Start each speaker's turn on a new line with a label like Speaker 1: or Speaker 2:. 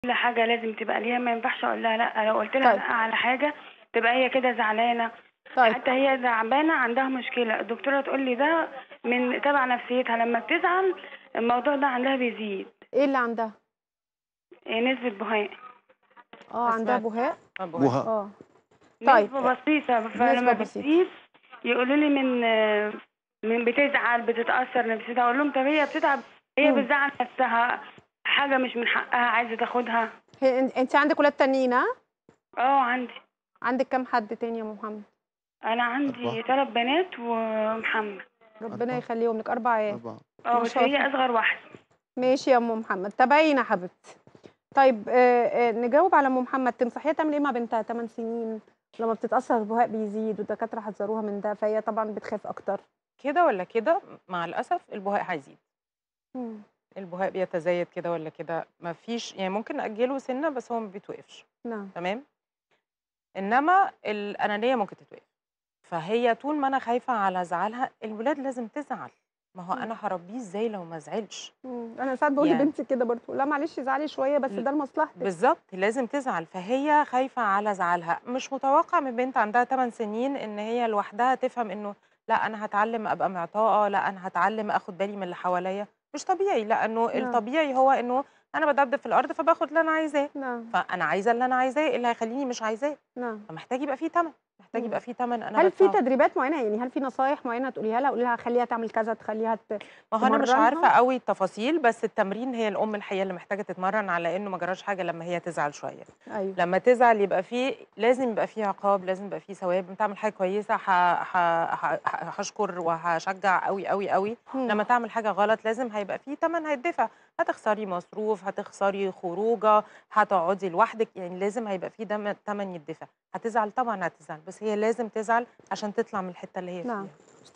Speaker 1: كل حاجه لازم تبقى ليها ما ينفعش اقول لها لا لو قلت لها
Speaker 2: طيب.
Speaker 1: لا على حاجه تبقى هي كده زعلانه
Speaker 2: طيب
Speaker 1: حتى هي تعبانه عندها مشكله الدكتوره تقول لي ده من تبع نفسيتها لما بتزعل الموضوع ده عندها بيزيد
Speaker 2: ايه اللي عندها
Speaker 1: إيه، نسبه بهاء
Speaker 2: اه عندها
Speaker 3: أسمعك.
Speaker 2: بهاء
Speaker 4: بوها
Speaker 2: اه طيب.
Speaker 1: نسبه بسيطه فلما
Speaker 2: بسيطة.
Speaker 1: بتزيد يقولوا لي من من بتزعل بتتاثر نفسيتها اقول لهم طب هي بتتعب هي
Speaker 2: مم.
Speaker 1: بتزعل نفسها حاجه مش من حقها عايزه تاخدها
Speaker 2: هي انت عندك ولاد تانيين ها
Speaker 1: اه عندي
Speaker 2: عندك كام حد تاني يا أم محمد
Speaker 1: انا عندي
Speaker 4: أربعة.
Speaker 1: ثلاث بنات ومحمد
Speaker 2: ربنا
Speaker 4: أربعة.
Speaker 2: يخليهم لك اربع عيال
Speaker 4: أربعة
Speaker 1: اه
Speaker 2: ما
Speaker 1: بس
Speaker 2: شاء
Speaker 1: هي
Speaker 2: الله.
Speaker 1: اصغر واحده
Speaker 2: ماشي يا ام محمد تابعينا حبيبتي طيب آه آه نجاوب على ام محمد تنصحيها تعمل ايه مع بنتها 8 سنين لما بتتاثر البهاء بيزيد والدكاتره حذروها من ده فهي طبعا بتخاف اكتر
Speaker 3: كده ولا كده مع الاسف البهاء هيزيد
Speaker 2: مم.
Speaker 3: البهاء بيتزايد كده ولا كده ما فيش يعني ممكن ناجله سنه بس هو ما بيتوقفش
Speaker 2: نعم
Speaker 3: تمام انما الانانيه ممكن تتوقف فهي طول ما انا خايفه على زعلها الولاد لازم تزعل ما هو
Speaker 2: مم.
Speaker 3: انا هربيه ازاي لو ما زعلش
Speaker 2: مم. انا ساعات بقول
Speaker 3: يعني-
Speaker 2: لبنتي كده برضه لا معلش زعلي شويه بس
Speaker 3: ل-
Speaker 2: ده لمصلحتك
Speaker 3: بالظبط لازم تزعل فهي خايفه على زعلها مش متوقع من بنت عندها 8 سنين ان هي لوحدها تفهم انه لا انا هتعلم ابقى معطاءه لا انا هتعلم اخد بالي من اللي حواليا مش طبيعي لانه
Speaker 2: نعم.
Speaker 3: الطبيعي هو انه انا بدبدب في الارض فباخد اللي انا عايزاه
Speaker 2: نعم
Speaker 3: فانا عايزه اللي انا عايزاه إيه اللي هيخليني مش عايزاه
Speaker 2: نعم
Speaker 3: فمحتاج يبقى فيه تمن محتاج
Speaker 2: مم.
Speaker 3: يبقى فيه تمن انا
Speaker 2: هل في
Speaker 3: بدفعه.
Speaker 2: تدريبات معينه يعني هل في نصايح معينه تقوليها لها قولي لها خليها تعمل كذا تخليها ت...
Speaker 3: ما هو انا مش
Speaker 2: تمرنها؟
Speaker 3: عارفه قوي التفاصيل بس التمرين هي الام الحقيقه اللي محتاجه تتمرن على انه ما جراش حاجه لما هي تزعل شويه
Speaker 2: ايوه
Speaker 3: لما تزعل يبقى فيه لازم يبقى فيه عقاب لازم يبقى فيه ثواب بتعمل حاجه كويسه ح- ح- ح- ح- هشكر وهشجع قوي قوي قوي
Speaker 2: مم.
Speaker 3: لما تعمل حاجه غلط لازم هيبقى فيه تمن هيدفع هتخسري مصروف هتخسري خروجه هتقعدي لوحدك يعني لازم هيبقى فيه دم- تمن يدفع هتزعل طبعا هتزعل بس هي لازم تزعل عشان تطلع من الحته اللي هي
Speaker 2: نعم.
Speaker 3: فيها